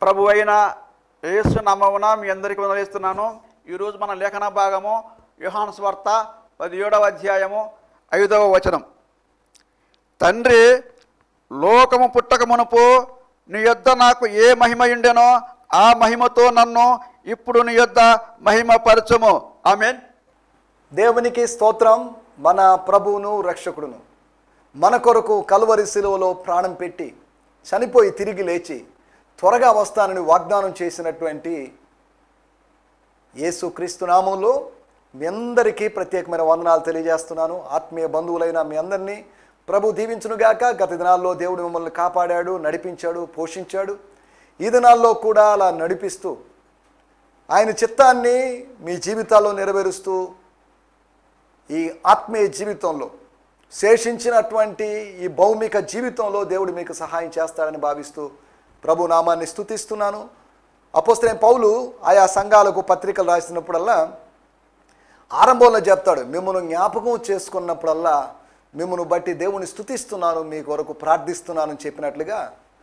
ప్రభు అయిన యేసు నామమున మీ అందరికీ వందలిస్తున్నాను ఈరోజు మన లేఖన భాగము యోహాను స్వార్త పదిహేడవ అధ్యాయము ఐదవ వచనం తండ్రి లోకము పుట్టక మునుపు నీ యొద్ద నాకు ఏ మహిమ ఉండెనో ఆ మహిమతో నన్ను ఇప్పుడు నీ యొద్ద మహిమ పరచుము ఆమెన్ దేవునికి స్తోత్రం మన ప్రభువును రక్షకుడును మన కొరకు కలువరి శిలువలో ప్రాణం పెట్టి చనిపోయి తిరిగి లేచి త్వరగా వస్తానని వాగ్దానం చేసినటువంటి యేసుక్రీస్తు నామంలో మీ అందరికీ ప్రత్యేకమైన వందనాలు తెలియజేస్తున్నాను ఆత్మీయ బంధువులైన మీ అందరినీ ప్రభు దీవించునుగాక గత దినాల్లో దేవుడు మిమ్మల్ని కాపాడాడు నడిపించాడు పోషించాడు ఈ దినాల్లో కూడా అలా నడిపిస్తూ ఆయన చిత్తాన్ని మీ జీవితాల్లో నెరవేరుస్తూ ఈ ఆత్మీయ జీవితంలో శేషించినటువంటి ఈ భౌమిక జీవితంలో దేవుడు మీకు సహాయం చేస్తాడని భావిస్తూ ప్రభు నామాన్ని స్తుతిస్తున్నాను అపోస్తలైన పౌలు ఆయా సంఘాలకు పత్రికలు రాసినప్పుడల్లా ఆరంభంలో చెప్తాడు మిమ్మల్ని జ్ఞాపకం చేసుకున్నప్పుడల్లా మిమ్మల్ని బట్టి దేవుని స్తుతిస్తున్నాను మీ కొరకు ప్రార్థిస్తున్నాను అని చెప్పినట్లుగా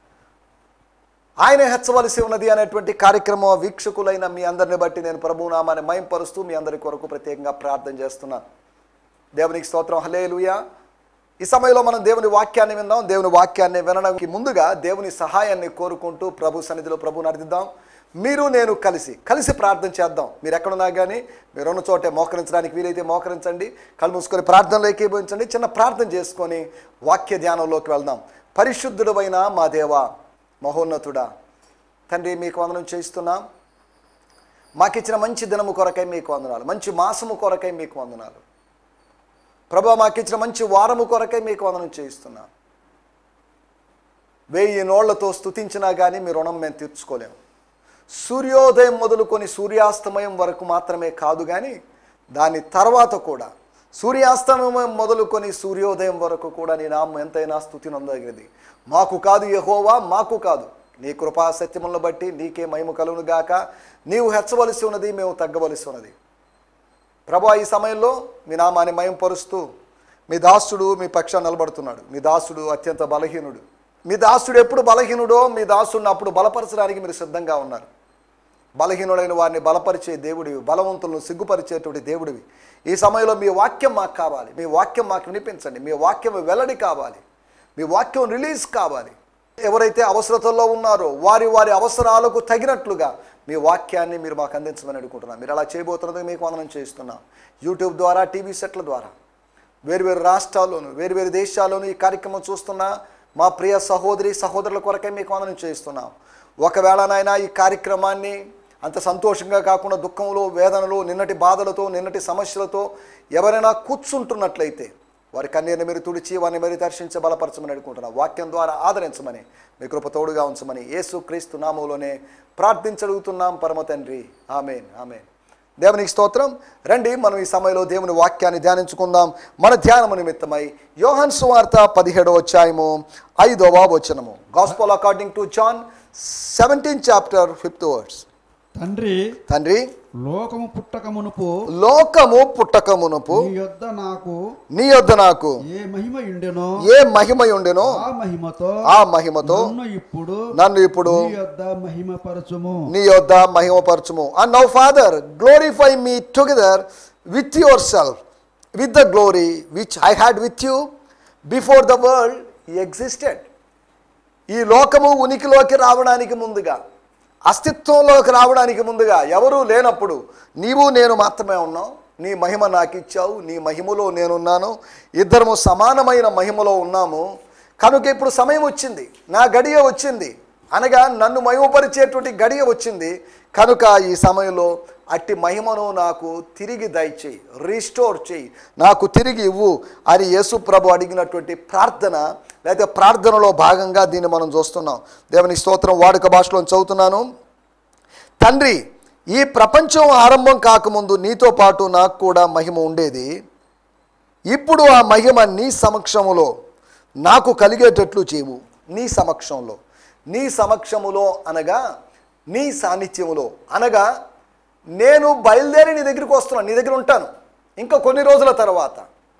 ఆయన హెచ్చవలసి ఉన్నది అనేటువంటి కార్యక్రమం వీక్షకులైన మీ అందరిని బట్టి నేను ప్రభు నామాన్ని మయంపరుస్తూ మీ అందరి కొరకు ప్రత్యేకంగా ప్రార్థన చేస్తున్నాను దేవునికి స్తోత్రం హలేలుయా ఈ సమయంలో మనం దేవుని వాక్యాన్ని విందాం దేవుని వాక్యాన్ని వినడానికి ముందుగా దేవుని సహాయాన్ని కోరుకుంటూ ప్రభు సన్నిధిలో ప్రభుని అర్థిద్దాం మీరు నేను కలిసి కలిసి ప్రార్థన చేద్దాం మీరు ఎక్కడున్నా కానీ మీరు ఉన్న చోటే మోకరించడానికి వీలైతే మోకరించండి కళ్ళు మూసుకొని ప్రార్థనలో ఏకీభవించండి చిన్న ప్రార్థన చేసుకొని వాక్య ధ్యానంలోకి వెళ్దాం పరిశుద్ధుడమైన మా దేవా మహోన్నతుడా తండ్రి మీకు వందనం చేస్తున్నాం మాకిచ్చిన మంచి దినము కొరకై మీకు వందనాలు మంచి మాసము కొరకై మీకు వందనాలు ప్రభా మాకిచ్చిన మంచి వారము కొరకై మీకు వందనం చేయిస్తున్నాం వెయ్యి నోళ్లతో స్తుతించినా కానీ మీ రుణం మేము తీర్చుకోలేము సూర్యోదయం మొదలుకొని సూర్యాస్తమయం వరకు మాత్రమే కాదు కానీ దాని తర్వాత కూడా సూర్యాస్తమయం మొదలుకొని సూర్యోదయం వరకు కూడా నీ నామం ఎంతైనా స్థుతి నొందగినది మాకు కాదు యహోవా మాకు కాదు నీ కృపా సత్యములను బట్టి నీకే మహిమ కలుగును గాక నీవు హెచ్చవలసి ఉన్నది మేము తగ్గవలసి ఉన్నది ప్రభా ఈ సమయంలో మీ నామాన్ని మయంపరుస్తూ మీ దాసుడు మీ పక్షాన్ని నిలబడుతున్నాడు మీ దాసుడు అత్యంత బలహీనుడు మీ దాసుడు ఎప్పుడు బలహీనుడో మీ దాసుడిని అప్పుడు బలపరచడానికి మీరు సిద్ధంగా ఉన్నారు బలహీనుడైన వారిని బలపరిచే దేవుడివి బలవంతులను సిగ్గుపరిచేటువంటి దేవుడివి ఈ సమయంలో మీ వాక్యం మాకు కావాలి మీ వాక్యం మాకు వినిపించండి మీ వాక్యం వెల్లడి కావాలి మీ వాక్యం రిలీజ్ కావాలి ఎవరైతే అవసరతల్లో ఉన్నారో వారి వారి అవసరాలకు తగినట్లుగా మీ వాక్యాన్ని మీరు మాకు అందించమని అడుగుకుంటున్నాం మీరు అలా చేయబోతున్నది మీకు వందనం చేస్తున్నాం యూట్యూబ్ ద్వారా టీవీ సెట్ల ద్వారా వేరువేరు రాష్ట్రాల్లోను వేరువేరు దేశాల్లోనూ ఈ కార్యక్రమం చూస్తున్న మా ప్రియ సహోదరి సహోదరుల కొరకై మీకు వందనం చేస్తున్నాం ఒకవేళ నాయన ఈ కార్యక్రమాన్ని అంత సంతోషంగా కాకుండా దుఃఖంలో వేదనలో నిన్నటి బాధలతో నిన్నటి సమస్యలతో ఎవరైనా కూర్చుంటున్నట్లయితే వారి కన్నీరుని మీరు తుడిచి వారిని మరి దర్శించ బలపరచమని అడుగుకుంటున్నాం వాక్యం ద్వారా ఆదరించమని మీ కృప తోడుగా ఉంచమని యేసు క్రీస్తు నామంలోనే ప్రార్థించడుగుతున్నాం పరమ తండ్రి ఆమెన్ ఆమెన్ దేవునికి స్తోత్రం రండి మనం ఈ సమయంలో దేవుని వాక్యాన్ని ధ్యానించుకుందాం మన ధ్యానము నిమిత్తమై యోహన్ సువార్త పదిహేడవ అధ్యాయము ఐదవ వచనము gospel according to John seventeen chapter fifth words తండ్రి తండ్రి లోకము పుట్టక మునుపు లోకము పుట్టకమునుపు నీ యొద్ద నాకు నీ యొద్ద నాకు ఏ మహిమ ఉండెనో ఏ మహిమ ఉండెనో ఆ మహిమతో ఆ మహిమతో నన్ను ఇప్పుడు నన్ను ఇప్పుడు నీ యొద్ద మహిమ పరచుము నీ యొద్ద మహిమపరచుము and now father glorify me together with yourself with the glory which I had with you before the world existed ఈ లోకము ఉనికిలోకి రావడానికి ముందుగా అస్తిత్వంలోకి రావడానికి ముందుగా ఎవరూ లేనప్పుడు నీవు నేను మాత్రమే ఉన్నాం నీ మహిమ నాకు ఇచ్చావు నీ మహిమలో నేనున్నాను ఇద్దరము సమానమైన మహిమలో ఉన్నాము కనుక ఇప్పుడు సమయం వచ్చింది నా గడియ వచ్చింది అనగా నన్ను మహిమపరిచేటువంటి గడియ వచ్చింది కనుక ఈ సమయంలో అట్టి మహిమను నాకు తిరిగి దయచేయి రీస్టోర్ చేయి నాకు తిరిగి ఇవ్వు అని యేసు ప్రభు అడిగినటువంటి ప్రార్థన లేదా ప్రార్థనలో భాగంగా దీన్ని మనం చూస్తున్నాం దేవుని స్తోత్రం వాడుక భాషలో చదువుతున్నాను తండ్రి ఈ ప్రపంచం ఆరంభం కాకముందు నీతో పాటు నాకు కూడా మహిమ ఉండేది ఇప్పుడు ఆ మహిమ నీ సమక్షములో నాకు కలిగేటట్లు చేయవు నీ సమక్షంలో నీ సమక్షములో అనగా నీ సాన్నిధ్యములో అనగా నేను బయలుదేరి నీ దగ్గరికి వస్తున్నాను నీ దగ్గర ఉంటాను ఇంకా కొన్ని రోజుల తర్వాత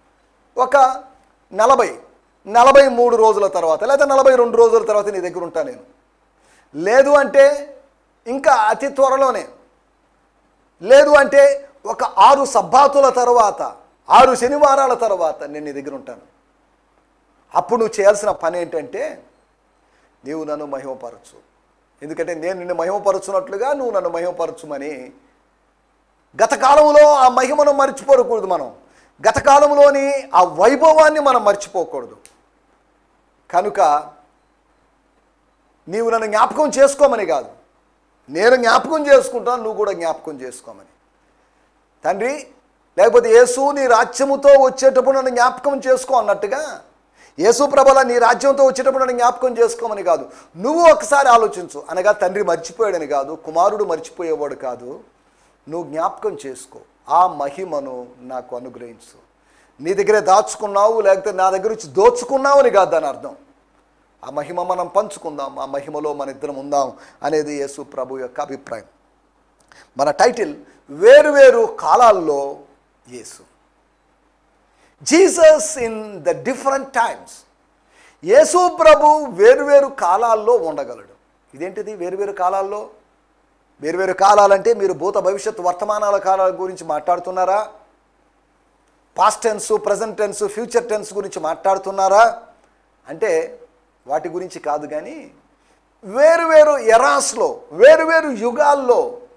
ఒక నలభై నలభై మూడు రోజుల తర్వాత లేదా నలభై రెండు రోజుల తర్వాత నీ దగ్గర ఉంటాను నేను లేదు అంటే ఇంకా అతి త్వరలోనే లేదు అంటే ఒక ఆరు సబ్బాతుల తర్వాత ఆరు శనివారాల తర్వాత నేను నీ దగ్గర ఉంటాను అప్పుడు నువ్వు చేయాల్సిన పని ఏంటంటే నీవు నన్ను మహిమపరచు ఎందుకంటే నేను నిన్ను మహిమపరచున్నట్లుగా నువ్వు నన్ను మహిమపరచుమని గత కాలంలో ఆ మహిమను మర్చిపోకూడదు మనం గత కాలంలోని ఆ వైభవాన్ని మనం మర్చిపోకూడదు కనుక నీవు నన్ను జ్ఞాపకం చేసుకోమని కాదు నేను జ్ఞాపకం చేసుకుంటాను నువ్వు కూడా జ్ఞాపకం చేసుకోమని తండ్రి లేకపోతే యేసు నీ రాజ్యముతో వచ్చేటప్పుడు నన్ను జ్ఞాపకం చేసుకో అన్నట్టుగా యేసు ప్రభల నీ రాజ్యంతో వచ్చేటప్పుడు నన్ను జ్ఞాపకం చేసుకోమని కాదు నువ్వు ఒకసారి ఆలోచించు అనగా తండ్రి మర్చిపోయాడని కాదు కుమారుడు మర్చిపోయేవాడు కాదు నువ్వు జ్ఞాపకం చేసుకో ఆ మహిమను నాకు అనుగ్రహించు నీ దగ్గరే దాచుకున్నావు లేకపోతే నా దగ్గర నుంచి దోచుకున్నావు అని కాదు దాని అర్థం ఆ మహిమ మనం పంచుకుందాం ఆ మహిమలో మన ఇద్దరం ఉందాం అనేది యేసు ప్రభు యొక్క అభిప్రాయం మన టైటిల్ వేరువేరు కాలాల్లో Yesu Jesus in the different times Yesu ప్రభు వేరువేరు కాలాల్లో ఉండగలడు ఇదేంటిది వేరువేరు కాలాల్లో వేరువేరు కాలాలంటే మీరు భూత భవిష్యత్ వర్తమానాల కాలాల గురించి మాట్లాడుతున్నారా past tense present tense future tense గురించి మాట్లాడుతున్నారా అంటే వాటి గురించి కాదు కానీ వేరువేరు ఎరాస్లో వేరువేరు యుగాల్లో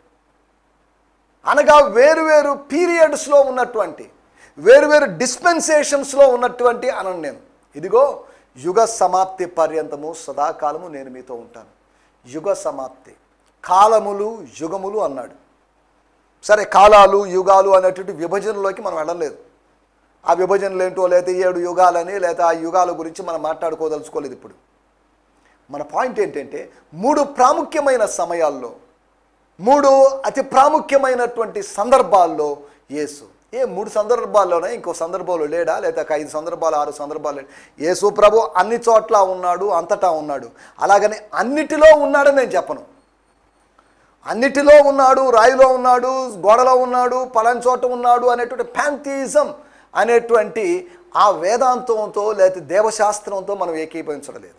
అనగా వేరువేరు పీరియడ్స్లో ఉన్నటువంటి వేరువేరు డిస్పెన్సేషన్స్లో ఉన్నటువంటి అనను నేను ఇదిగో యుగ సమాప్తి పర్యంతము సదాకాలము నేను మీతో ఉంటాను యుగ సమాప్తి కాలములు యుగములు అన్నాడు సరే కాలాలు యుగాలు అనేటువంటి విభజనలోకి మనం వెళ్ళలేదు ఆ విభజనలు ఏంటో లేకపోతే ఏడు యుగాలని లేకపోతే ఆ యుగాల గురించి మనం మాట్లాడుకోదలుచుకోలేదు ఇప్పుడు మన పాయింట్ ఏంటంటే మూడు ప్రాముఖ్యమైన సమయాల్లో మూడు అతి ప్రాముఖ్యమైనటువంటి సందర్భాల్లో యేసు ఏ మూడు సందర్భాల్లోనే ఇంకో సందర్భంలో లేడా లేదా ఒక ఐదు సందర్భాలు ఆరు సందర్భాలు లేడా యేసు ప్రభు అన్ని చోట్ల ఉన్నాడు అంతటా ఉన్నాడు అలాగని అన్నిటిలో ఉన్నాడని నేను చెప్పను అన్నిటిలో ఉన్నాడు రాయిలో ఉన్నాడు గోడలో ఉన్నాడు పలాని చోట ఉన్నాడు అనేటువంటి ప్యాంథిజం అనేటువంటి ఆ వేదాంతంతో లేకపోతే దేవశాస్త్రంతో మనం ఏకీభవించడలేదు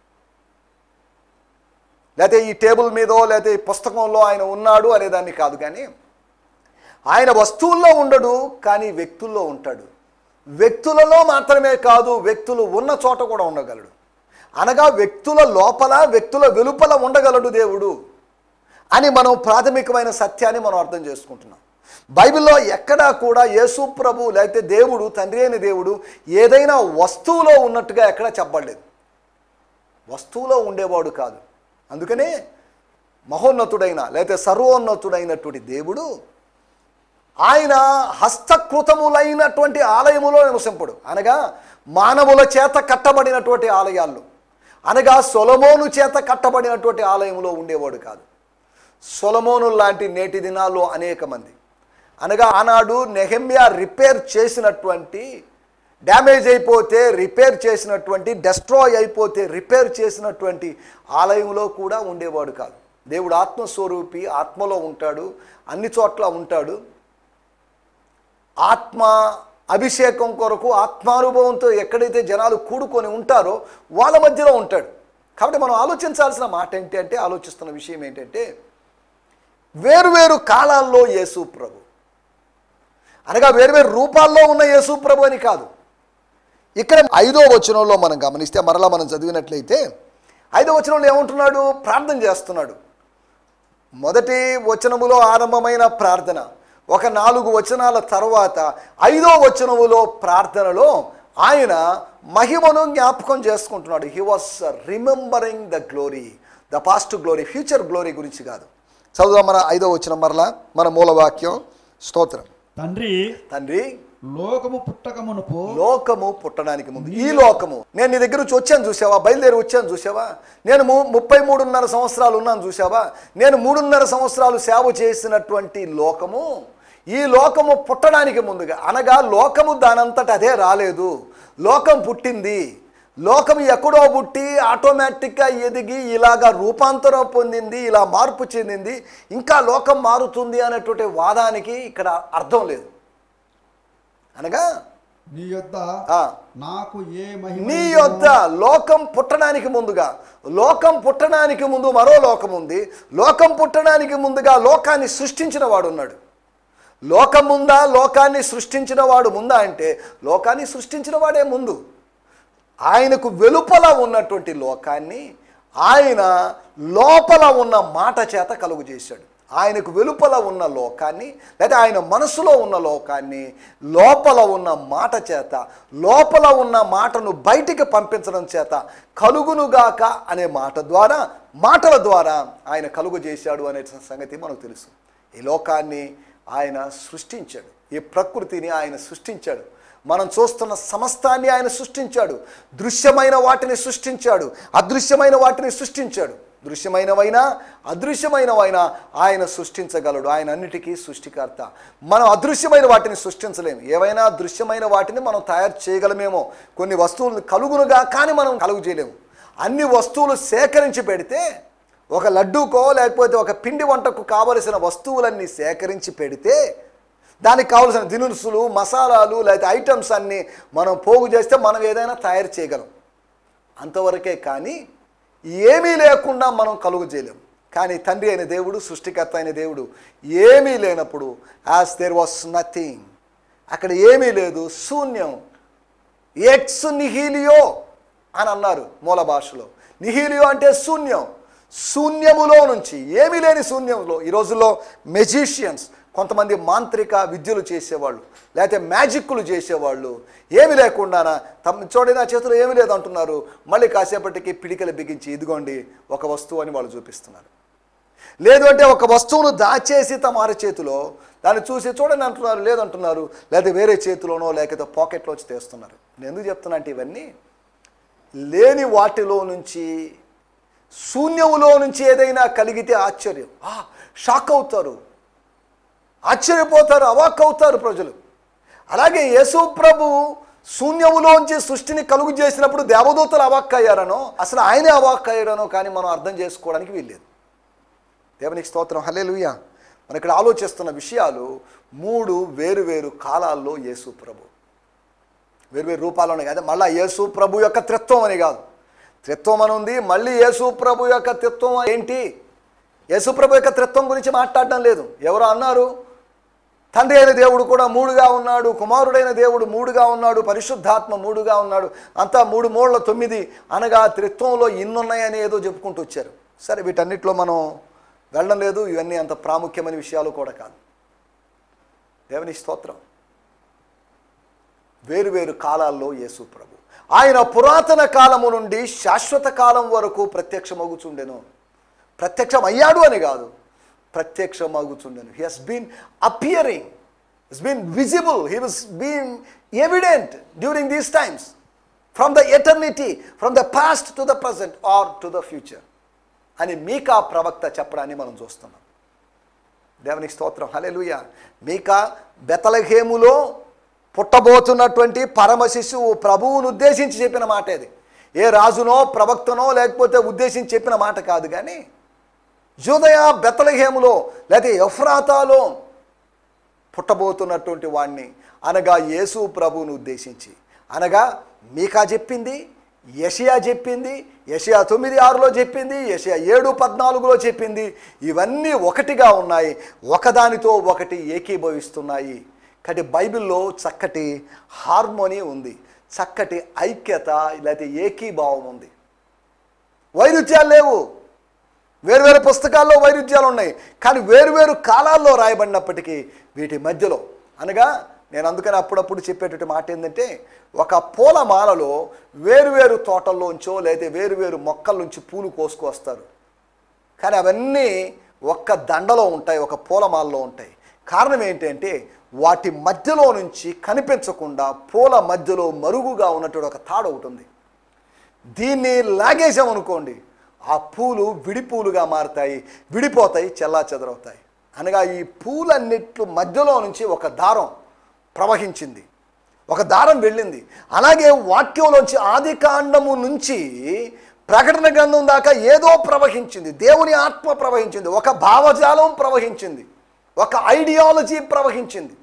లేకపోతే ఈ టేబుల్ మీదో లేకపోతే ఈ పుస్తకంలో ఆయన ఉన్నాడు అనేదాన్ని కాదు కానీ ఆయన వస్తువుల్లో ఉండడు కానీ వ్యక్తుల్లో ఉంటాడు వ్యక్తులలో మాత్రమే కాదు వ్యక్తులు ఉన్న చోట కూడా ఉండగలడు అనగా వ్యక్తుల లోపల వ్యక్తుల వెలుపల ఉండగలడు దేవుడు అని మనం ప్రాథమికమైన సత్యాన్ని మనం అర్థం చేసుకుంటున్నాం బైబిల్లో ఎక్కడా కూడా యేసు ప్రభు లేకపోతే దేవుడు తండ్రి అయిన దేవుడు ఏదైనా వస్తువులో ఉన్నట్టుగా ఎక్కడా చెప్పబడలేదు వస్తువులో ఉండేవాడు కాదు అందుకనే మహోన్నతుడైన లేకపోతే సర్వోన్నతుడైనటువంటి దేవుడు ఆయన హస్తకృతములైనటువంటి ఆలయములో నివసింపుడు అనగా మానవుల చేత కట్టబడినటువంటి ఆలయాల్లో అనగా సొలమోను చేత కట్టబడినటువంటి ఆలయంలో ఉండేవాడు కాదు సొలమోను లాంటి నేటి దినాల్లో అనేక మంది అనగా ఆనాడు నెహమ్యా రిపేర్ చేసినటువంటి డ్యామేజ్ అయిపోతే రిపేర్ చేసినటువంటి డెస్ట్రాయ్ అయిపోతే రిపేర్ చేసినటువంటి ఆలయంలో కూడా ఉండేవాడు కాదు దేవుడు ఆత్మస్వరూపి ఆత్మలో ఉంటాడు అన్ని చోట్ల ఉంటాడు ఆత్మ అభిషేకం కొరకు ఆత్మానుభవంతో ఎక్కడైతే జనాలు కూడుకొని ఉంటారో వాళ్ళ మధ్యలో ఉంటాడు కాబట్టి మనం ఆలోచించాల్సిన మాట ఏంటి అంటే ఆలోచిస్తున్న విషయం ఏంటంటే వేరువేరు కాలాల్లో యేసు ప్రభు అనగా వేరువేరు రూపాల్లో ఉన్న యేసు ప్రభు అని కాదు ఇక్కడ ఐదో వచనంలో మనం గమనిస్తే మరలా మనం చదివినట్లయితే ఐదో వచనంలో ఏమంటున్నాడు ప్రార్థన చేస్తున్నాడు మొదటి వచనములో ఆరంభమైన ప్రార్థన ఒక నాలుగు వచనాల తర్వాత ఐదో వచనములో ప్రార్థనలో ఆయన మహిమను జ్ఞాపకం చేసుకుంటున్నాడు he was remembering the glory the past glory future glory గురించి కాదు చదువుదాం మన ఐదో వచనం మరలా మన మూలవాక్యం స్తోత్రం తండ్రి తండ్రి లోకము పుట్టకమునుపు లోకము పుట్టడానికి ముందు ఈ లోకము నేను నీ దగ్గర నుంచి వచ్చాను చూసావా బయలుదేరి వచ్చాను చూసావా నేను ము ముప్పై మూడున్నర సంవత్సరాలు ఉన్నాను చూసావా నేను మూడున్నర సంవత్సరాలు సేవ చేసినటువంటి లోకము ఈ లోకము పుట్టడానికి ముందుగా అనగా లోకము దానంతట అదే రాలేదు లోకం పుట్టింది లోకం ఎక్కడో పుట్టి ఆటోమేటిక్గా ఎదిగి ఇలాగా రూపాంతరం పొందింది ఇలా మార్పు చెందింది ఇంకా లోకం మారుతుంది అనేటువంటి వాదానికి ఇక్కడ అర్థం లేదు అనగా నీ యొద్ద ఆ. నాకు ఏ మహిమ నీ ఉండునో, యొద్ద లోకం పుట్టడానికి ముందుగా లోకం పుట్టడానికి ముందు మరో లోకం ఉంది లోకం పుట్టడానికి ముందుగా లోకాన్ని సృష్టించిన వాడు ఉన్నాడు లోకం ముందా లోకాన్ని సృష్టించిన వాడు ముందా అంటే లోకాన్ని సృష్టించిన వాడే ముందు ఆయనకు వెలుపల ఉన్నటువంటి లోకాన్ని ఆయన లోపల ఉన్న మాట చేత కలుగు చేశాడు ఆయనకు వెలుపల ఉన్న లోకాన్ని లేదా ఆయన మనసులో ఉన్న లోకాన్ని లోపల ఉన్న మాట చేత లోపల ఉన్న మాటను బయటికి పంపించడం చేత కలుగునుగాక అనే మాట ద్వారా మాటల ద్వారా ఆయన కలుగు చేశాడు అనే సంగతి మనకు తెలుసు ఈ లోకాన్ని ఆయన సృష్టించాడు ఈ ప్రకృతిని ఆయన సృష్టించాడు మనం చూస్తున్న సమస్తాన్ని ఆయన సృష్టించాడు దృశ్యమైన వాటిని సృష్టించాడు అదృశ్యమైన వాటిని సృష్టించాడు దృశ్యమైనవైనా అదృశ్యమైనవైనా ఆయన సృష్టించగలడు ఆయన అన్నిటికీ సృష్టికర్త మనం అదృశ్యమైన వాటిని సృష్టించలేము ఏవైనా దృశ్యమైన వాటిని మనం తయారు చేయగలమేమో కొన్ని వస్తువులు కలుగునుగా కానీ మనం కలుగు చేయలేము అన్ని వస్తువులు సేకరించి పెడితే ఒక లడ్డూకో లేకపోతే ఒక పిండి వంటకు కావలసిన వస్తువులన్నీ సేకరించి పెడితే దానికి కావలసిన దినుసులు మసాలాలు లేకపోతే ఐటమ్స్ అన్నీ మనం పోగు చేస్తే మనం ఏదైనా తయారు చేయగలం అంతవరకే కానీ ఏమీ లేకుండా మనం కలుగు చేయలేం కానీ తండ్రి అయిన దేవుడు సృష్టికర్త అయిన దేవుడు ఏమీ లేనప్పుడు యాజ్ దేర్ వాస్ నథింగ్ అక్కడ ఏమీ లేదు శూన్యం ఎక్స్ నిహీలియో అని అన్నారు మూల భాషలో నిహీలియో అంటే శూన్యం శూన్యములో నుంచి ఏమీ లేని శూన్యంలో ఈ రోజుల్లో మెజీషియన్స్ కొంతమంది మాంత్రిక విద్యలు చేసేవాళ్ళు లేకపోతే మ్యాజిక్లు చేసేవాళ్ళు ఏమి లేకుండా తమ చూడండి నా చేతిలో ఏమీ లేదు అంటున్నారు మళ్ళీ కాసేపటికి పిడికలు బిగించి ఇదిగోండి ఒక వస్తువు అని వాళ్ళు చూపిస్తున్నారు లేదు అంటే ఒక వస్తువును దాచేసి తమ అర చేతిలో దాన్ని చూసి చూడండి అంటున్నారు లేదంటున్నారు లేదా వేరే చేతిలోనో లేకపోతే పాకెట్లో వచ్చి తీస్తున్నారు నేను ఎందుకు చెప్తున్నా అంటే ఇవన్నీ లేని వాటిలో నుంచి శూన్యములో నుంచి ఏదైనా కలిగితే ఆశ్చర్యం ఆ, షాక్ అవుతారు ఆశ్చర్యపోతారు అవాక్ అవుతారు ప్రజలు అలాగే యేసు ప్రభు శూన్యములోంచి సృష్టిని కలుగు చేసినప్పుడు దేవదూతలు అవాక్ అయ్యారనో అసలు ఆయనే అవాక్ అయ్యాడనో కానీ మనం అర్థం చేసుకోవడానికి వీల్లేదు దేవునికి స్తోత్రం హల్లెలూయ మనం ఇక్కడ ఆలోచిస్తున్న విషయాలు మూడు వేరు వేరు కాలాల్లో యేసు ప్రభు వేరు వేరు రూపాల్లోనే కాదు మళ్ళీ యేసు ప్రభు యొక్క త్రిత్వం అని కాదు త్రిత్వం అని ఉంది మళ్ళీ యేసు ప్రభు యొక్క త్రిత్వం ఏంటి యేసు ప్రభు యొక్క త్రిత్వం గురించి మాట్లాడడం లేదు ఎవరు అన్నారు తండ్రి అయిన దేవుడు కూడా మూడుగా ఉన్నాడు కుమారుడైన దేవుడు మూడుగా ఉన్నాడు పరిశుద్ధాత్మ మూడుగా ఉన్నాడు అంతా మూడు మూడుల తొమ్మిది అనగా త్రిత్వంలో ఇన్నున్నాయని ఏదో చెప్పుకుంటూ వచ్చారు సరే వీటన్నిటిలో మనం వెళ్ళడం లేదు ఇవన్నీ అంత ప్రాముఖ్యమైన విషయాలు కూడా కాదు దేవుని స్తోత్రం వేరు వేరు కాలాల్లో యేసు ప్రభు ఆయన పురాతన కాలము నుండి శాశ్వత కాలం వరకు ప్రత్యక్షమగుచుండెను ప్రత్యక్షం అయ్యాడు అని కాదు ప్రత్యక్షమగుచుండెను he has been appearing has been visible he was been evident during these times from the eternity from the past to the present or to the future అని మీకా ప్రవక్త చెప్పడాన్ని మనం చూస్తున్నాం దేవునికి స్తోత్రం హలెలుయ మీకా బెతలహేములో పుట్టబోతున్నటువంటి పరమ శిశువు ప్రభువును ఉద్దేశించి చెప్పిన మాట ఇది ఏ రాజునో ప్రవక్తనో లేకపోతే ఉద్దేశించి చెప్పిన మాట కాదు కానీ జూదయ బెతలహేములో లేకపోతే ఎఫ్రాతాలో పుట్టబోతున్నటువంటి వాణ్ణి అనగా యేసు ప్రభువును ఉద్దేశించి అనగా మీకా చెప్పింది యషియా చెప్పింది యషియా తొమ్మిది ఆరులో చెప్పింది యషియా ఏడు పద్నాలుగులో చెప్పింది ఇవన్నీ ఒకటిగా ఉన్నాయి ఒకదానితో ఒకటి ఏకీభవిస్తున్నాయి కాబట్టి బైబిల్లో చక్కటి హార్మోనీ ఉంది చక్కటి ఐక్యత లేకపోతే ఏకీభావం ఉంది వైరుధ్యాలు లేవు వేరువేరు పుస్తకాల్లో వైరుధ్యాలు ఉన్నాయి కానీ వేరువేరు కాలాల్లో రాయబడినప్పటికీ వీటి మధ్యలో అనగా నేను అందుకని అప్పుడప్పుడు చెప్పేటటువంటి మాట ఏంటంటే ఒక పూలమాలలో వేరువేరు తోటల్లోంచో లేదా వేరువేరు మొక్కల నుంచి పూలు కోసుకొస్తారు కానీ అవన్నీ ఒక్క దండలో ఉంటాయి ఒక పూలమాలలో ఉంటాయి కారణం ఏంటంటే వాటి మధ్యలో నుంచి కనిపించకుండా పూల మధ్యలో మరుగుగా ఉన్నటువంటి ఒక తాడు ఒకటి ఉంది దీన్ని లాగేసామనుకోండి ఆ పూలు విడిపూలుగా మారుతాయి విడిపోతాయి చెల్లా చెదరవుతాయి అనగా ఈ పూలన్నిట్లు మధ్యలో నుంచి ఒక దారం ప్రవహించింది ఒక దారం వెళ్ళింది అలాగే వాక్యంలోంచి ఆది కాండము నుంచి ప్రకటన గ్రంథం దాకా ఏదో ప్రవహించింది దేవుని ఆత్మ ప్రవహించింది ఒక భావజాలం ప్రవహించింది ఒక ఐడియాలజీ ప్రవహించింది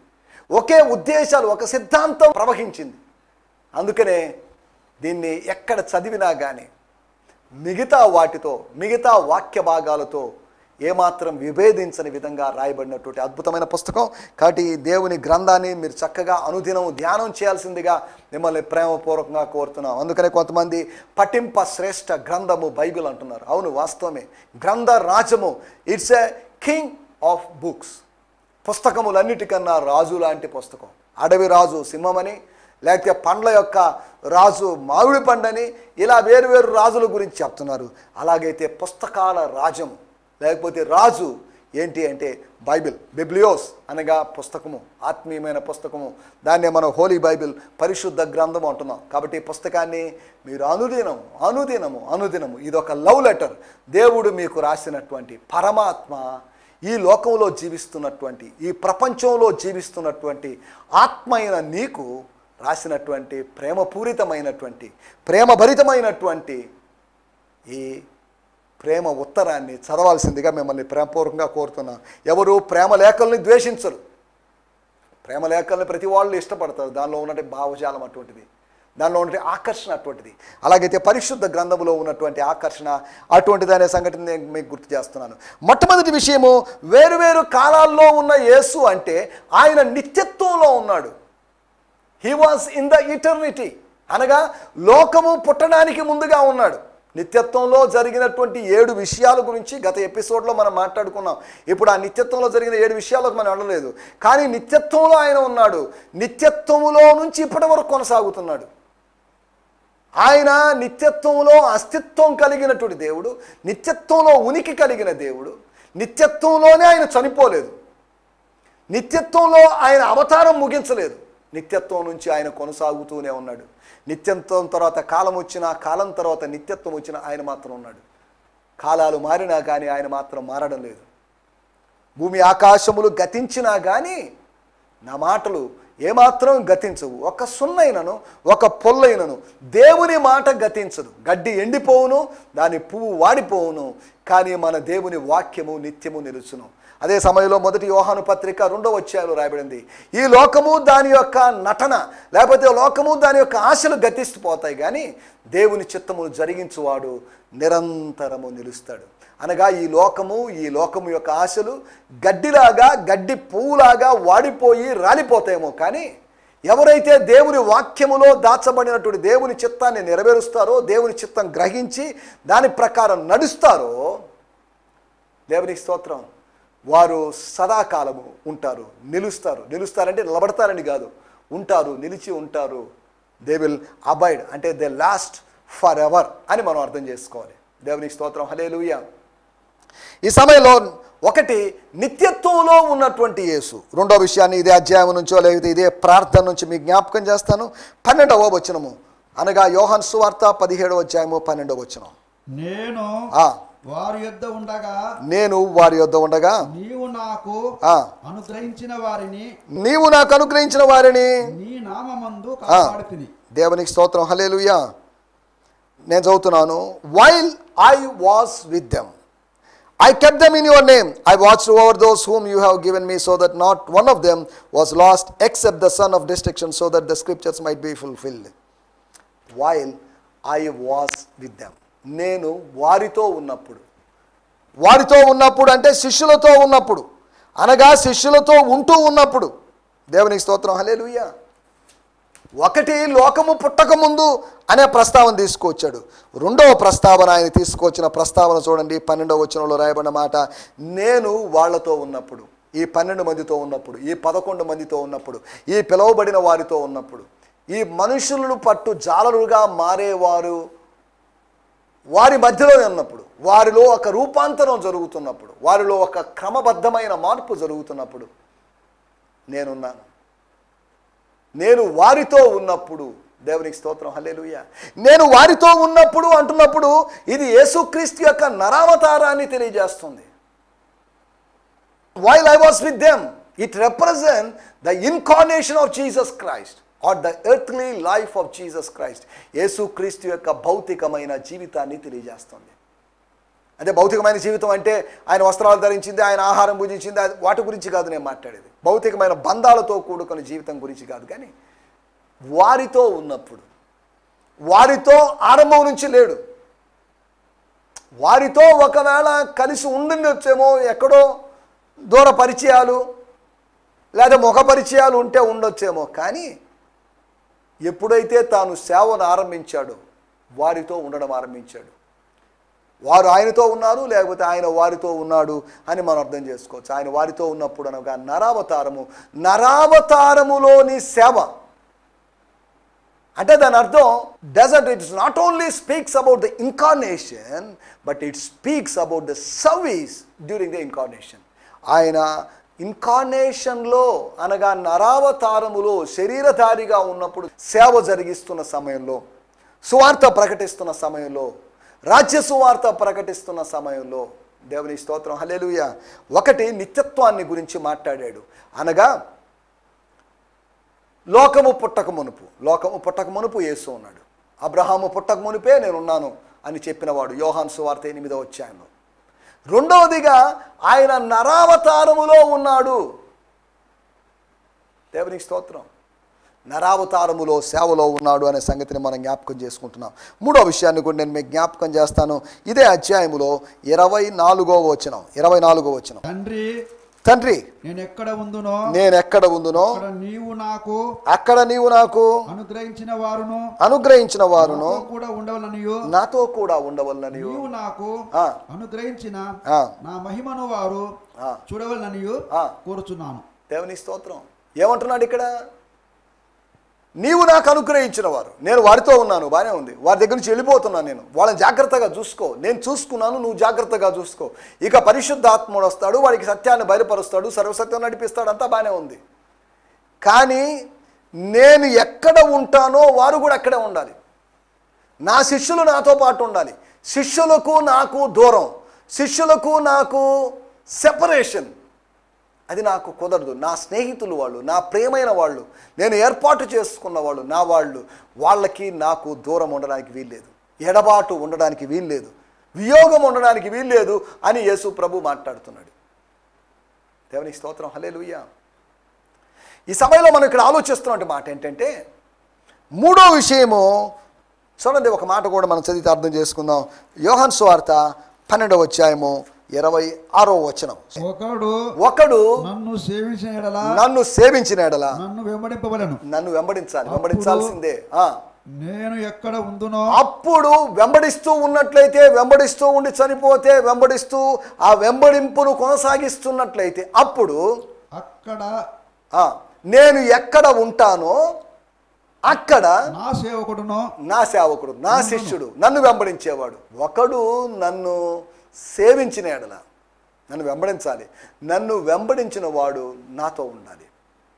ఒకే ఉద్దేశాలు ఒక సిద్ధాంతం ప్రవహించింది అందుకనే దీన్ని ఎక్కడ చదివినా కానీ మిగతా వాటితో మిగతా వాక్య భాగాలతో ఏమాత్రం విభేదించని విధంగా రాయబడినటువంటి అద్భుతమైన పుస్తకం కాబట్టి ఈ దేవుని గ్రంథాన్ని మీరు చక్కగా అనుదినం ధ్యానం చేయాల్సిందిగా మిమ్మల్ని ప్రేమపూర్వకంగా కోరుతున్నాం అందుకనే కొంతమంది పఠింప శ్రేష్ఠ గ్రంథము బైబిల్ అంటున్నారు అవును వాస్తవమే గ్రంథ రాజము it's a king of books పుస్తకములన్నిటికన్నా రాజు లాంటి పుస్తకం అడవి రాజు సింహమని లేకపోతే పండ్ల యొక్క రాజు మామిడి పండని ఇలా వేరు వేరు రాజుల గురించి చెప్తున్నారు అలాగైతే పుస్తకాల రాజము లేకపోతే రాజు ఏంటి అంటే బైబిల్ బిబ్లియోస్ అనగా పుస్తకము ఆత్మీయమైన పుస్తకము దాన్నే మనం హోలీ బైబిల్ పరిశుద్ధ గ్రంథం అంటున్నాం కాబట్టి ఈ పుస్తకాన్ని మీరు అనుదినం అనుదినము అనుదినము ఇది ఒక లవ్ లెటర్ దేవుడు మీకు రాసినటువంటి పరమాత్మ ఈ లోకంలో జీవిస్తున్నటువంటి ఈ ప్రపంచంలో జీవిస్తున్నటువంటి ఆత్మ అయిన నీకు రాసినటువంటి ప్రేమపూరితమైనటువంటి ప్రేమభరితమైనటువంటి ఈ ప్రేమ ఉత్తరాన్ని చదవాల్సిందిగా మిమ్మల్ని ప్రేమపూర్వకంగా కోరుతున్నాను ఎవరు ప్రేమ లేఖల్ని ద్వేషించరు ప్రేమ లేఖల్ని ప్రతి వాళ్ళు ఇష్టపడతారు దానిలో ఉన్నటువంటి భావజాలం అటువంటిది దానిలో ఉన్నటువంటి ఆకర్షణ అటువంటిది అలాగైతే పరిశుద్ధ గ్రంథంలో ఉన్నటువంటి ఆకర్షణ అటువంటిది అనే సంఘటన నేను మీకు గుర్తు చేస్తున్నాను మొట్టమొదటి విషయము వేరువేరు కాలాల్లో ఉన్న యేసు అంటే ఆయన నిత్యత్వంలో ఉన్నాడు he was in the eternity అనగా లోకము పుట్టడానికి ముందుగా ఉన్నాడు నిత్యత్వంలో జరిగినటువంటి ఏడు విషయాల గురించి గత ఎపిసోడ్లో మనం మాట్లాడుకున్నాం ఇప్పుడు ఆ నిత్యత్వంలో జరిగిన ఏడు విషయాలకు మనం వెళ్ళలేదు కానీ నిత్యత్వంలో ఆయన ఉన్నాడు నిత్యత్వములో నుంచి ఇప్పటి వరకు కొనసాగుతున్నాడు ఆయన నిత్యత్వంలో అస్తిత్వం కలిగినటువంటి దేవుడు నిత్యత్వంలో ఉనికి కలిగిన దేవుడు నిత్యత్వంలోనే ఆయన చనిపోలేదు నిత్యత్వంలో ఆయన అవతారం ముగించలేదు నిత్యత్వం నుంచి ఆయన కొనసాగుతూనే ఉన్నాడు నిత్యత్వం తర్వాత కాలం వచ్చినా కాలం తర్వాత నిత్యత్వం వచ్చినా ఆయన మాత్రం ఉన్నాడు కాలాలు మారినా కానీ ఆయన మాత్రం మారడం లేదు భూమి ఆకాశములు గతించినా కానీ నా మాటలు ఏమాత్రం గతించవు ఒక సున్నైనను ఒక పొల్లైనను దేవుని మాట గతించదు గడ్డి ఎండిపోవును దాని పువ్వు వాడిపోవును కానీ మన దేవుని వాక్యము నిత్యము నిలుచును అదే సమయంలో మొదటి యోహాను పత్రిక రెండో అధ్యాయంలో రాయబడింది ఈ లోకము దాని యొక్క నటన లేకపోతే లోకము దాని యొక్క ఆశలు గతిస్తూ పోతాయి కానీ దేవుని చిత్తమును జరిగించువాడు నిరంతరము నిలుస్తాడు అనగా ఈ లోకము ఈ లోకము యొక్క ఆశలు గడ్డిలాగా గడ్డి పువ్వులాగా వాడిపోయి రాలిపోతాయేమో కానీ ఎవరైతే దేవుని వాక్యములో దాచబడినటువంటి దేవుని చిత్తాన్ని నెరవేరుస్తారో దేవుని చిత్తం గ్రహించి దాని ప్రకారం నడుస్తారో దేవునికి స్తోత్రం వారు సదాకాలము ఉంటారు నిలుస్తారు నిలుస్తారంటే నిలబడతారని కాదు ఉంటారు నిలిచి ఉంటారు దే విల్ అబైడ్ అంటే దే లాస్ట్ ఫర్ ఎవర్ అని మనం అర్థం చేసుకోవాలి దేవునికి స్తోత్రం హలేలుయ ఈ సమయంలో ఒకటి నిత్యత్వంలో ఉన్నటువంటి యేసు రెండో విషయాన్ని ఇదే అధ్యాయం నుంచో లేకపోతే ఇదే ప్రార్థన నుంచి మీకు జ్ఞాపకం చేస్తాను పన్నెండవ వచనము అనగా యోహన్ సువార్త పదిహేడవ అధ్యాయము పన్నెండవ వచనం నేను ఆ, వారి యొద్ద ఉండగా నేను వారి యొద్ద ఉండగా నీవు నాకు ఆ, అనుగ్రహించిన వారిని నీవు నాకు అనుగ్రహించిన వారిని నీ నామందు కాపాడుకుని దేవునికి స్తోత్రం హలేలుయా నేను చదువుతున్నాను while I was with them I kept them in your name I watch over those whom you have given me so that not one of them was lost except the son of destruction so that the scriptures might be fulfilled while I was with them నేను వారితో ఉన్నప్పుడు వారితో ఉన్నప్పుడు అంటే శిష్యులతో ఉన్నప్పుడు అనగా శిష్యులతో ఉంటూ ఉన్నప్పుడు దేవునికి స్తోత్రం హలేలుయ్యా ఒకటి లోకము పుట్టక ముందు అనే ప్రస్తావన తీసుకొచ్చాడు రెండవ ప్రస్తావన ఆయన తీసుకొచ్చిన ప్రస్తావన చూడండి పన్నెండవ వచనంలో రాయబడిన మాట నేను వాళ్ళతో ఉన్నప్పుడు ఈ పన్నెండు మందితో ఉన్నప్పుడు ఈ పదకొండు మందితో ఉన్నప్పుడు ఈ పిలువబడిన వారితో ఉన్నప్పుడు ఈ మనుషులను పట్టు జాలరుగా మారేవారు వారి మధ్యలో ఉన్నప్పుడు వారిలో ఒక రూపాంతరం జరుగుతున్నప్పుడు వారిలో ఒక క్రమబద్ధమైన మార్పు జరుగుతున్నప్పుడు నేనున్నాను నేను వారితో ఉన్నప్పుడు దేవునికి స్తోత్రం హల్లెలూయా నేను వారితో ఉన్నప్పుడు అంటున్నప్పుడు ఇది యేసుక్రీస్తు యొక్క నరావతారాన్ని తెలియజేస్తుంది while I was with them it represent the incarnation of Jesus Christ or the earthly life of Jesus Christ Yesu Kristu యొక్క భౌతికమైన జీవితాన్ని తెలియజేస్తుంది అంటే భౌతికమైన జీవితం అంటే ఆయన వస్త్రాలు ధరించింది ఆయన ఆహారం భుజించింది అది వాటి గురించి కాదు నేను మాట్లాడేది భౌతికమైన బంధాలతో కూడుకున్న జీవితం గురించి కాదు కానీ వారితో ఉన్నప్పుడు వారితో ఆరంభం నుంచి లేడు వారితో ఒకవేళ కలిసి ఉండుండొచ్చేమో ఎక్కడో దూర పరిచయాలు లేదా ముఖ పరిచయాలు ఉంటే ఉండొచ్చేమో కానీ ఎప్పుడైతే తాను సేవను ఆరంభించాడో వారితో ఉండడం ఆరంభించాడు వారు ఆయనతో ఉన్నారు లేకపోతే ఆయన వారితో ఉన్నాడు అని మనం అర్థం చేసుకోవచ్చు ఆయన వారితో ఉన్నప్పుడు అనగా నరావతారము నరావతారములోని సేవ అంటే దాని అర్థం doesn't it's not only speaks about the incarnation but it speaks about the service during the incarnation ఆయన ఇన్కార్నేషన్లో అనగా నరావతారములో శరీరధారిగా ఉన్నప్పుడు సేవ జరిగిస్తున్న సమయంలో సువార్త ప్రకటిస్తున్న సమయంలో రాజ్య సువార్త ప్రకటిస్తున్న సమయంలో దేవుని స్తోత్రం హల్లెలూయ ఒకటి నిత్యత్వాన్ని గురించి మాట్లాడాడు అనగా లోకము పుట్టక మునుపు లోకము పుట్టక మునుపు యేసు ఉన్నాడు అబ్రహాము పుట్టక మునుపే నేనున్నాను అని చెప్పినవాడు యోహాన్ సువార్త ఎనిమిదో వచ్చాయంలో రెండవదిగా ఆయన నరావతారములో ఉన్నాడు దేవునికి స్తోత్రం నరావతారములో సేవలో ఉన్నాడు అనే సంగతిని మనం జ్ఞాపకం చేసుకుంటున్నాం మూడో విషయాన్ని కూడా నేను మీకు జ్ఞాపకం చేస్తాను ఇదే అధ్యాయములో ఇరవై నాలుగో వచనం ఇరవై నాలుగో వచనం తండ్రి తండ్రి నేను ఎక్కడ ఉందునో నేను ఎక్కడ ఉందునో అక్కడ నీవు నాకు అక్కడ నీవు నాకు అనుగ్రహించిన వారును అనుగ్రహించిన వారును నాతో కూడా ఉండవలనియు నాతో కూడా ఉండవలనని నీవు నాకు ఆ. అనుగ్రహించిన ఆ. నా మహిమను వారు ఆ. చూడవలననియు ఆ. కోరుచున్నాను దేవుని స్తోత్రం ఏమంటున్నాడు ఇక్కడ నీవు నాకు అనుగ్రహించిన వారు నేను వారితో ఉన్నాను బాగానే ఉంది వారి దగ్గర నుంచి వెళ్ళిపోతున్నాను నేను వాళ్ళని జాగ్రత్తగా చూసుకో నేను చూసుకున్నాను నువ్వు జాగ్రత్తగా చూసుకో ఇక పరిశుద్ధాత్ముడు వస్తాడు వాడికి సత్యాన్ని బయలుపరుస్తాడు సర్వసత్యం నడిపిస్తాడు అంతా బాగానే ఉంది కానీ నేను ఎక్కడ ఉంటానో వారు కూడా అక్కడే ఉండాలి నా శిష్యులు నాతో పాటు ఉండాలి శిష్యులకు నాకు దూరం శిష్యులకు నాకు సెపరేషన్ అది నాకు కుదరదు నా స్నేహితులు వాళ్ళు నా ప్రేమైన వాళ్ళు నేను ఏర్పాటు చేసుకున్న వాళ్ళు నా వాళ్ళు వాళ్ళకి నాకు దూరం ఉండడానికి వీల్లేదు ఎడబాటు ఉండడానికి వీల్లేదు వియోగం ఉండడానికి వీల్లేదు అని యేసు ప్రభు మాట్లాడుతున్నాడు దేవుని స్తోత్రం హలే ఈ సమయంలో మనం ఇక్కడ ఆలోచిస్తున్న మాట ఏంటంటే మూడో విషయము చూడండి ఒక మాట కూడా మనం చదివితే అర్థం చేసుకుందాం యోహన్ స్వార్త పన్నెండవ అధ్యాయము ఇరవై ఆరో వచనం ఒకడు ఒకడు నన్ను సేవించిన ఎడల నన్ను సేవించిన ఎడల నన్ను వెంబడింపవలను నన్ను వెంబడించాలి వెంబడించాల్సిందే ఆ. నేను ఎక్కడ ఉందునో అప్పుడు వెంబడిస్తూ ఉన్నట్లయితే వెంబడిస్తూ ఉండి చనిపోతే వెంబడిస్తూ ఆ వెంబడింపును కొనసాగిస్తున్నట్లయితే అప్పుడు అక్కడ ఆ, నేను ఎక్కడ ఉంటానో అక్కడ నా సేవకుడును నా సేవకుడు నా శిష్యుడు నన్ను వెంబడించేవాడు ఒకడు నన్ను సేవించిన ఎడల నన్ను వెంబడించాలి నన్ను వెంబడించిన వాడు నాతో ఉండాలి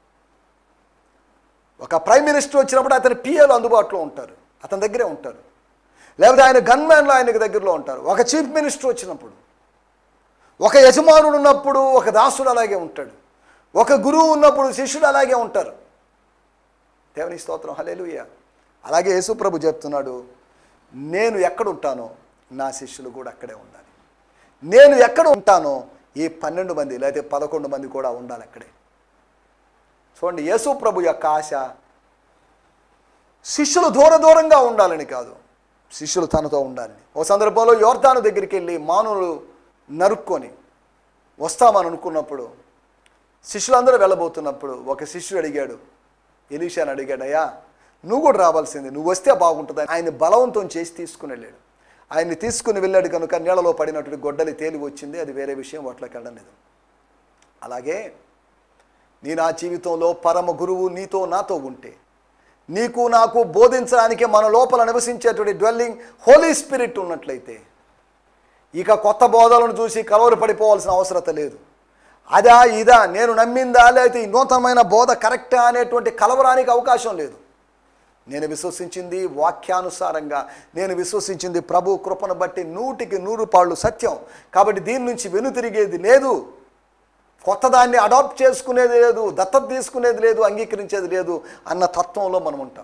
ఒక ప్రైమ్ మినిస్టర్ వచ్చినప్పుడు అతని పిఏలు అందుబాటులో ఉంటారు అతని దగ్గరే ఉంటారు లేకపోతే ఆయన గన్మ్యాన్లు ఆయనకి దగ్గరలో ఉంటారు ఒక చీఫ్ మినిస్టర్ వచ్చినప్పుడు ఒక యజమానుడు ఉన్నప్పుడు ఒక దాసుడు అలాగే ఉంటాడు ఒక గురువు ఉన్నప్పుడు శిష్యుడు అలాగే ఉంటారు దేవుని స్తోత్రం హలేలుయ్య అలాగే యేసు ప్రభు చెప్తున్నాడు నేను ఎక్కడ ఉంటానో నా శిష్యులు కూడా అక్కడే ఉండాలి నేను ఎక్కడ ఉంటానో ఈ పన్నెండు మంది లేకపోతే పదకొండు మంది కూడా ఉండాలి అక్కడే చూడండి యేసు ప్రభు యొక్క ఆశ శిష్యులు దూర దూరంగా ఉండాలని కాదు శిష్యులు తనతో ఉండాలని ఓ సందర్భంలో యోర్దాను దగ్గరికి వెళ్ళి మానులు నరుక్కొని వస్తామని అనుకున్నప్పుడు శిష్యులందరూ వెళ్ళబోతున్నప్పుడు ఒక శిష్యుడు అడిగాడు ఎలీషాని అడిగాడు అయ్యా నువ్వు కూడా రావాల్సింది నువ్వు వస్తే బాగుంటుంది ఆయన బలవంతం చేసి తీసుకుని వెళ్ళాడు ఆయన్ని తీసుకుని వెళ్ళాడు కనుక నీళ్ళలో పడినటువంటి గొడ్డలి తేలి వచ్చింది అది వేరే విషయం వాటిలోకి వెళ్ళడం లేదు అలాగే నీ నా జీవితంలో పరమ గురువు నీతో నాతో ఉంటే నీకు నాకు బోధించడానికి మన లోపల నివసించేటువంటి డ్వెల్లింగ్ హోలీ స్పిరిట్ ఉన్నట్లయితే ఇక కొత్త బోధలను చూసి కలవరు పడిపోవాల్సిన అవసరత లేదు అదా ఇదా నేను నమ్మిందా లేకపోతే ఈ నూతనమైన బోధ కరెక్టా అనేటువంటి కలవరానికి అవకాశం లేదు నేను విశ్వసించింది వాక్యానుసారంగా నేను విశ్వసించింది ప్రభు కృపను బట్టి నూటికి నూరు పాళ్ళు సత్యం కాబట్టి దీని నుంచి వెనుతిరిగేది లేదు కొత్త దాన్ని అడాప్ట్ చేసుకునేది లేదు దత్తత తీసుకునేది లేదు అంగీకరించేది లేదు అన్న తత్వంలో మనం ఉంటాం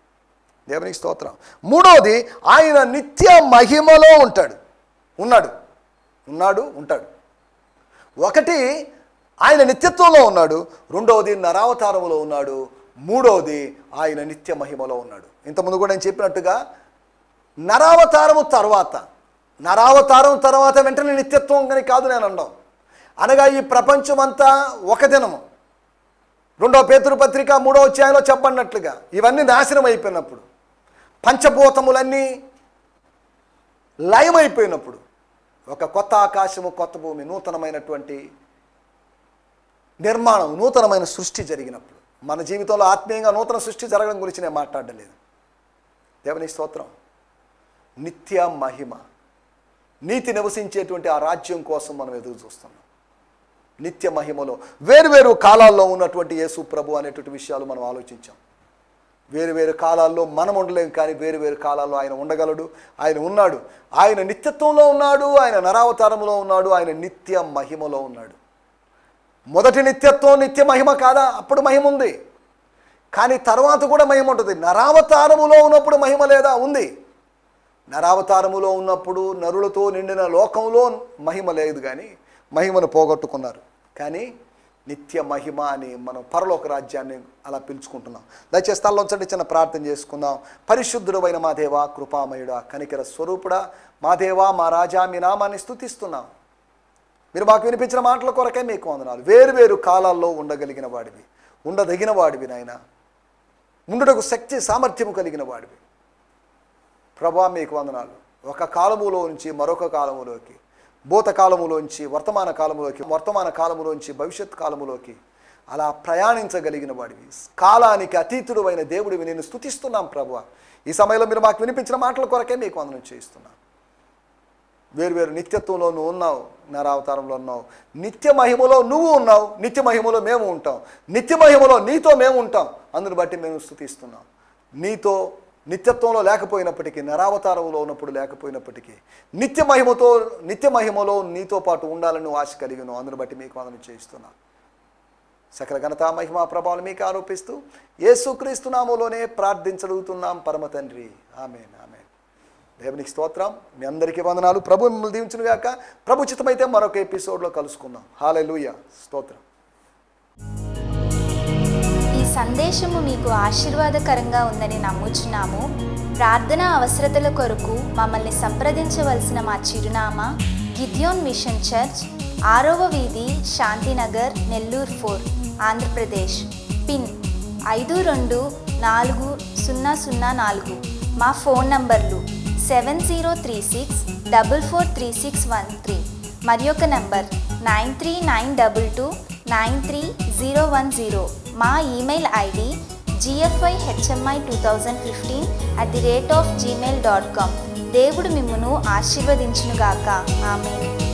దేవునికి స్తోత్రం మూడవది ఆయన నిత్య మహిమలో ఉంటాడు ఉన్నాడు ఉన్నాడు ఉంటాడు ఒకటి ఆయన నిత్యత్వంలో ఉన్నాడు రెండవది నరావతారములో ఉన్నాడు మూడవది ఆయన నిత్య మహిమలో ఉన్నాడు ఇంతకుముందు కూడా నేను చెప్పినట్టుగా నరావతారము తర్వాత నరావతారం తర్వాత వెంటనే నిత్యత్వం అని కాదు నేను అనడం అనగా ఈ ప్రపంచమంతా ఒక దినము రెండవ పేతురు పత్రిక మూడవ అధ్యాయంలో చెప్పన్నట్లుగా ఇవన్నీ నాశనం అయిపోయినప్పుడు పంచభూతములన్నీ లయమైపోయినప్పుడు ఒక కొత్త ఆకాశము కొత్త భూమి నూతనమైనటువంటి నిర్మాణం నూతనమైన సృష్టి జరిగినప్పుడు మన జీవితంలో ఆత్మీయంగా నూతన సృష్టి జరగడం గురించి నేను మాట్లాడలేదు దేవుని స్తోత్రం నిత్య మహిమ నీతి నివసించేటువంటి ఆ రాజ్యం కోసం మనం ఎదురు చూస్తున్నాం నిత్య మహిమలో వేరువేరు కాలాల్లో ఉన్నటువంటి యేసు ప్రభు అనేటువంటి విషయాలు మనం ఆలోచించాం వేరు వేరు కాలాల్లో మనం ఉండలేం కానీ వేరు వేరు కాలాల్లో ఆయన ఉండగలడు ఆయన ఉన్నాడు ఆయన నిత్యత్వంలో ఉన్నాడు ఆయన నరావతారంలో ఉన్నాడు ఆయన నిత్య మహిమలో ఉన్నాడు మొదటి నిత్యత్వం నిత్య మహిమ కాదా అప్పుడు మహిమ ఉంది కానీ తర్వాత కూడా మహిమ ఉంటుంది నరావతారములో ఉన్నప్పుడు మహిమ లేదా ఉంది నరావతారములో ఉన్నప్పుడు నరులతో నిండిన లోకంలో మహిమ లేదు కానీ మహిమను పోగొట్టుకున్నారు కానీ నిత్య మహిమ అని మనం పరలోక రాజ్యాన్ని అలా పిలుచుకుంటున్నాం దయచేసి స్థలంలో ఉంచండి చిన్న ప్రార్థన చేసుకుందాం పరిశుద్ధుడమైన మా దేవా కృపామయుడా కనికర స్వరూపుడా మా దేవా మా రాజా మీ నామాన్ని స్తుతిస్తున్నాం మీరు మాకు వినిపించిన మాటల కొరకే మీకు వందనాలు వేరు వేరు కాలాల్లో ఉండగలిగిన వాడివి ఉండదగిన వాడివి నాయన ఉండుటకు శక్తి సామర్థ్యము కలిగిన వాడివి ప్రభా మీకు వందనాలు ఒక కాలములో నుంచి మరొక కాలములోకి భూతకాలములోంచి వర్తమాన కాలములోకి వర్తమాన కాలములోంచి భవిష్యత్ కాలములోకి అలా ప్రయాణించగలిగిన వాడివి కాలానికి అతీతుడు అయిన దేవుడివి నేను స్తుతిస్తున్నాం ప్రభు ఈ సమయంలో మీరు మాకు వినిపించిన మాటల కొరకే మీకు వందనం చేయిస్తున్నాం వేరువేరు నిత్యత్వంలో నువ్వు ఉన్నావు నరావతారంలో ఉన్నావు నిత్య మహిమలో నువ్వు ఉన్నావు నిత్య మహిమలో మేము ఉంటాం నిత్య మహిమలో నీతో మేము ఉంటాం అందుని బట్టి మేము స్థుతిస్తున్నాం నీతో నిత్యత్వంలో లేకపోయినప్పటికీ నరావతారంలో ఉన్నప్పుడు లేకపోయినప్పటికీ నిత్య మహిమతో నిత్య మహిమలో నీతో పాటు ఉండాలని నువ్వు ఆశ కలిగి ఉన్నావు అందుని బట్టి మీకు వందనం చేయిస్తున్నాం సకల ఘనత మహిమా ప్రభావం మీకు ఆరోపిస్తూ యేసుక్రీస్తు నామములోనే ప్రార్థించగలుగుతున్నాం పరమ తండ్రి ఆమెన్ ఆమెన్ దేవునికి స్తోత్రం మీ అందరికీ వందనాలు ప్రభు మిమ్మల్ని దీవించును గాక ప్రభు చిత్తమైతే మరొక ఎపిసోడ్లో కలుసుకుందాం హాలెలూయ స్తోత్రం ఈ సందేశము మీకు ఆశీర్వాదకరంగా ఉందని నమ్ముచున్నాము ప్రార్థన అవసరతల కొరకు మమ్మల్ని సంప్రదించవలసిన మా చిరునామా గిద్యోన్ మిషన్ చర్చ్ ఆరవ వీధి శాంతినగర్ నెల్లూరు ఫోర్ ఆంధ్రప్రదేశ్ పిన్ ఐదు రెండు నాలుగు సున్నా సున్నా నాలుగు మా ఫోన్ నంబర్లు seven zero three six double four three six one three మరి ఒక number nine three nine double two nine three zero one zero మా email ID G F I H M I two thousand fifteen at the rate of Gmail dot com దేవుడు మిమ్మును ఆశీర్వదించునుగాక ఆమె